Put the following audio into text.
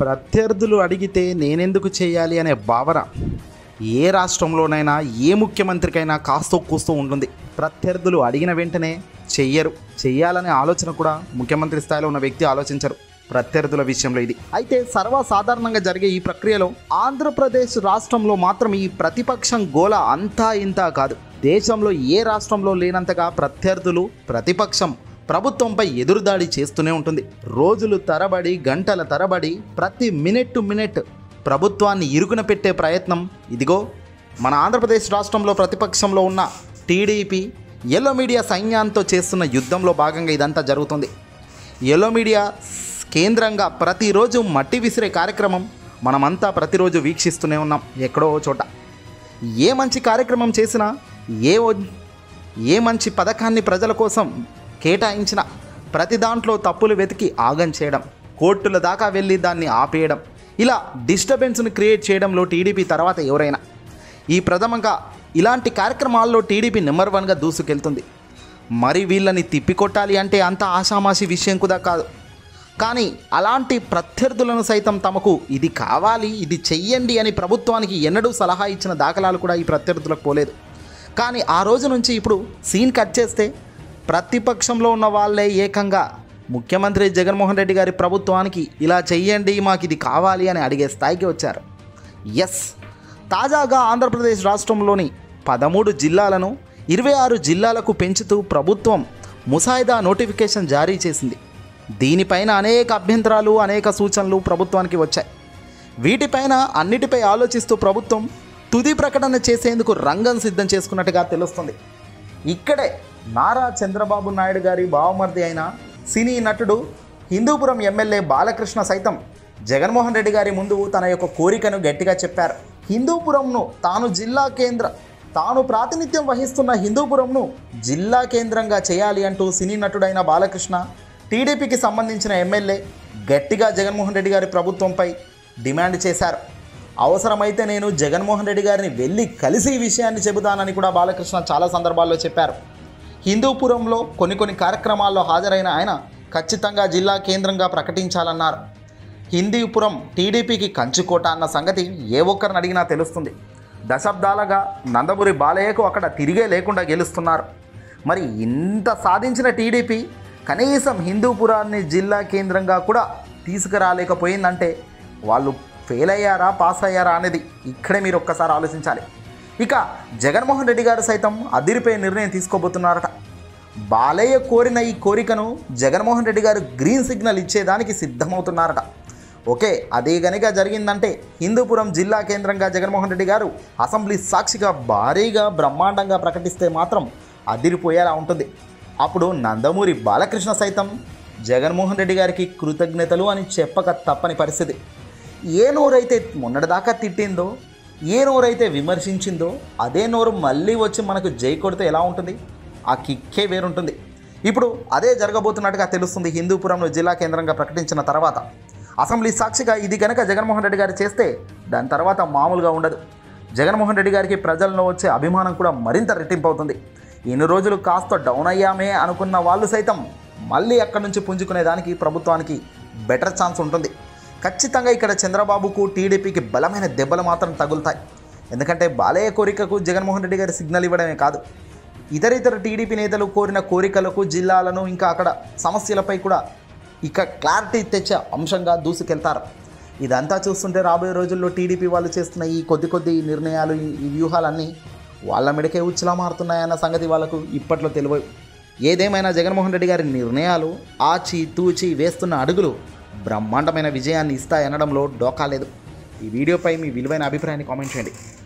ప్రత్యర్థులు అడిగితే నేనెందుకు చేయాలి అనే భావన ఏ రాష్ట్రంలోనైనా ఏ ముఖ్యమంత్రికైనా కాస్తో కూస్తూ ఉంటుంది ప్రత్యర్థులు అడిగిన వెంటనే చెయ్యరు చెయ్యాలనే ఆలోచన కూడా ముఖ్యమంత్రి స్థాయిలో ఉన్న వ్యక్తి ఆలోచించరు ప్రత్యర్థుల విషయంలో ఇది అయితే సర్వసాధారణంగా జరిగే ఈ ప్రక్రియలో ఆంధ్రప్రదేశ్ రాష్ట్రంలో మాత్రం ఈ ప్రతిపక్షం గోల అంతా ఇంతా కాదు దేశంలో ఏ రాష్ట్రంలో లేనంతగా ప్రత్యర్థులు ప్రతిపక్షం ప్రభుత్వంపై ఎదురుదాడి చేస్తూనే ఉంటుంది రోజులు తరబడి గంటల తరబడి ప్రతి మినిట్ టు మినిట్ ప్రభుత్వాన్ని ఇరుకున పెట్టే ప్రయత్నం ఇదిగో మన ఆంధ్రప్రదేశ్ రాష్ట్రంలో ప్రతిపక్షంలో ఉన్న టీడీపీ ఎల్లో మీడియా సైన్యంతో చేస్తున్న యుద్ధంలో భాగంగా ఇదంతా జరుగుతుంది ఎల్లో మీడియా కేంద్రంగా ప్రతిరోజు మట్టి విసిరే కార్యక్రమం మనమంతా ప్రతిరోజు వీక్షిస్తూనే ఉన్నాం ఎక్కడో ఓ చోట ఏ మంచి కార్యక్రమం చేసినా ఏ వ- ఏ మంచి పథకాన్ని ప్రజల కోసం కేటాయించిన ప్రతి దాంట్లో తప్పులు వెతికి ఆగం చేయడం కోర్టుల దాకా వెళ్ళి దాన్ని ఆపేయడం ఇలా డిస్టర్బెన్స్ని క్రియేట్ చేయడంలో టీడీపీ తర్వాత ఎవరైనా ఈ ప్రథమంగా ఇలాంటి కార్యక్రమాల్లో టీడీపీ నెంబర్ వన్గా దూసుకెళ్తుంది మరి వీళ్ళని తిప్పికొట్టాలి అంటే అంత ఆషామాషి విషయం కూడా కాదు కానీ అలాంటి ప్రత్యర్థులను సైతం తమకు ఇది కావాలి ఇది చెయ్యండి అని ప్రభుత్వానికి ఎన్నడూ సలహా ఇచ్చిన దాఖలాలు కూడా ఈ ప్రత్యర్థులకు పోలేదు కానీ ఆ రోజు నుంచి ఇప్పుడు సీన్ కట్ చేస్తే ప్రతిపక్షంలో ఉన్న వాళ్ళే ఏకంగా ముఖ్యమంత్రి జగన్మోహన్ రెడ్డి గారి ప్రభుత్వానికి ఇలా చెయ్యండి మాకు ఇది కావాలి అని అడిగే స్థాయికి వచ్చారు ఎస్ తాజాగా ఆంధ్రప్రదేశ్ రాష్ట్రంలోని పదమూడు జిల్లాలను ఇరవై ఆరు జిల్లాలకు పెంచుతూ ప్రభుత్వం ముసాయిదా నోటిఫికేషన్ జారీ చేసింది దీనిపైన అనేక అభ్యంతరాలు అనేక సూచనలు ప్రభుత్వానికి వచ్చాయి వీటిపైన అన్నిటిపై ఆలోచిస్తూ ప్రభుత్వం తుది ప్రకటన చేసేందుకు రంగం సిద్ధం చేసుకున్నట్టుగా తెలుస్తుంది ఇక్కడే నారా చంద్రబాబు నాయుడు గారి బావమర్ది అయిన సినీ నటుడు హిందూపురం ఎమ్మెల్యే బాలకృష్ణ సైతం జగన్మోహన్ రెడ్డి గారి ముందు తన యొక్క కోరికను గట్టిగా చెప్పారు హిందూపురంను తాను జిల్లా కేంద్ర తాను ప్రాతినిధ్యం వహిస్తున్న హిందూపురంను జిల్లా కేంద్రంగా చేయాలి అంటూ సినీ నటుడైన బాలకృష్ణ టీడీపీకి సంబంధించిన ఎమ్మెల్యే గట్టిగా జగన్మోహన్ రెడ్డి గారి ప్రభుత్వంపై డిమాండ్ చేశారు అవసరమైతే నేను జగన్మోహన్ రెడ్డి గారిని వెళ్ళి కలిసి ఈ విషయాన్ని చెబుతానని కూడా బాలకృష్ణ చాలా సందర్భాల్లో చెప్పారు హిందూపురంలో కొన్ని కొన్ని కార్యక్రమాల్లో హాజరైన ఆయన ఖచ్చితంగా జిల్లా కేంద్రంగా ప్రకటించాలన్నారు హిందీపురం టీడీపీకి కంచుకోట అన్న సంగతి ఏ ఒక్కరిని అడిగినా తెలుస్తుంది దశాబ్దాలుగా నందమూరి బాలయ్యకు అక్కడ తిరిగే లేకుండా గెలుస్తున్నారు మరి ఇంత సాధించిన టీడీపీ కనీసం హిందూపురాన్ని జిల్లా కేంద్రంగా కూడా తీసుకురాలేకపోయిందంటే వాళ్ళు ఫెయిల్ అయ్యారా పాస్ అయ్యారా అనేది ఇక్కడే మీరు ఒక్కసారి ఆలోచించాలి ఇక జగన్మోహన్ రెడ్డి గారు సైతం అదిరిపోయే నిర్ణయం తీసుకోబోతున్నారట బాలయ్య కోరిన ఈ కోరికను జగన్మోహన్ రెడ్డి గారు గ్రీన్ సిగ్నల్ ఇచ్చేదానికి సిద్ధమవుతున్నారట ఓకే అదే గనుక జరిగిందంటే హిందూపురం జిల్లా కేంద్రంగా జగన్మోహన్ రెడ్డి గారు అసెంబ్లీ సాక్షిగా భారీగా బ్రహ్మాండంగా ప్రకటిస్తే మాత్రం అదిరిపోయేలా ఉంటుంది అప్పుడు నందమూరి బాలకృష్ణ సైతం జగన్మోహన్ రెడ్డి గారికి కృతజ్ఞతలు అని చెప్పక తప్పని పరిస్థితి ఏ నోరైతే మొన్నటిదాకా తిట్టిందో ఏ నోరైతే విమర్శించిందో అదే నోరు మళ్ళీ వచ్చి మనకు జై కొడితే ఎలా ఉంటుంది ఆ కిక్కే వేరుంటుంది ఇప్పుడు అదే జరగబోతున్నట్టుగా తెలుస్తుంది హిందూపురంను జిల్లా కేంద్రంగా ప్రకటించిన తర్వాత అసెంబ్లీ సాక్షిగా ఇది కనుక జగన్మోహన్ రెడ్డి గారు చేస్తే దాని తర్వాత మామూలుగా ఉండదు జగన్మోహన్ రెడ్డి గారికి ప్రజల్లో వచ్చే అభిమానం కూడా మరింత రెట్టింపు అవుతుంది ఇన్ని రోజులు కాస్త డౌన్ అయ్యామే అనుకున్న వాళ్ళు సైతం మళ్ళీ అక్కడి నుంచి పుంజుకునే దానికి ప్రభుత్వానికి బెటర్ ఛాన్స్ ఉంటుంది ఖచ్చితంగా ఇక్కడ చంద్రబాబుకు టీడీపీకి బలమైన దెబ్బలు మాత్రం తగులుతాయి ఎందుకంటే బాలయ్య కోరికకు జగన్మోహన్ రెడ్డి గారి సిగ్నల్ ఇవ్వడమే కాదు ఇతర ఇతర టీడీపీ నేతలు కోరిన కోరికలకు జిల్లాలను ఇంకా అక్కడ సమస్యలపై కూడా ఇక క్లారిటీ తెచ్చే అంశంగా దూసుకెళ్తారు ఇదంతా చూస్తుంటే రాబోయే రోజుల్లో టీడీపీ వాళ్ళు చేస్తున్న ఈ కొద్ది కొద్ది నిర్ణయాలు ఈ- ఈ వ్యూహాలన్నీ వాళ్ళ మెడకే ఉచ్చులా మారుతున్నాయన్న సంగతి వాళ్ళకు ఇప్పట్లో తెలియవు ఏదేమైనా జగన్మోహన్ రెడ్డి గారి నిర్ణయాలు ఆచి తూచి వేస్తున్న అడుగులు బ్రహ్మాండమైన విజయాన్ని ఇస్తాయనడంలో డోకా లేదు ఈ వీడియోపై మీ విలువైన అభిప్రాయాన్ని కామెంట్ చేయండి